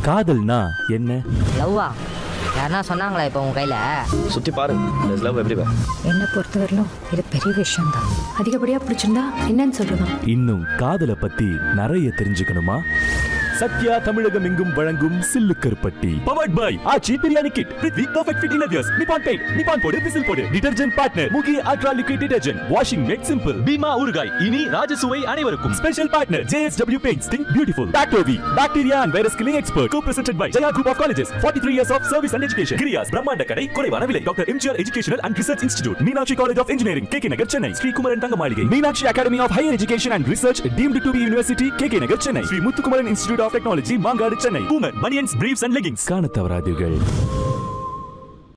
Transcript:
காதல்னா என்ன லவ்வா யாருன்னா சொன்னாங்களா இப்போ உங்க கையில சுத்தி பாரு லவ் எவ்ரிவேர் என்னை பொறுத்தவரையிலும் இது பெரிய விஷயம்தான் அதிகப்படியா பிடிச்சிருந்தா என்னன்னு சொல்றதான் இன்னும் காதலை பத்தி நிறைய தெரிஞ்சுக்கணுமா சத்யா தமிழகம் எங்கும் வழங்கும் Sillukaruppatti powered by Aachi biryani kit with the perfect fit inners Nippon paint Nippon போடு விசில் போடு detergent partner Mugi ultra liquid detergent washing make simple Bhima ஊறுகாய் இனி ராஜசுவை அனைவருக்கும் special partner JSW Paints think beautiful Bactovi bacteria and virus killing expert co-presented by Jaya Group of Colleges 43 years of service and education Giriya's பிரம்மாண்ட கடை குறைவான விலை doctor MGR educational and research institute Meenakshi college of engineering K K Nagar Chennai Sri Kumaran Thanga Maaligai Meenakshi academy of higher education and research deemed to be university K K Nagar Chennai Sri Muthukumaran institute of technology Mangadu Chennai Boomer banians briefs and leggings காண தவறாதீர்கள்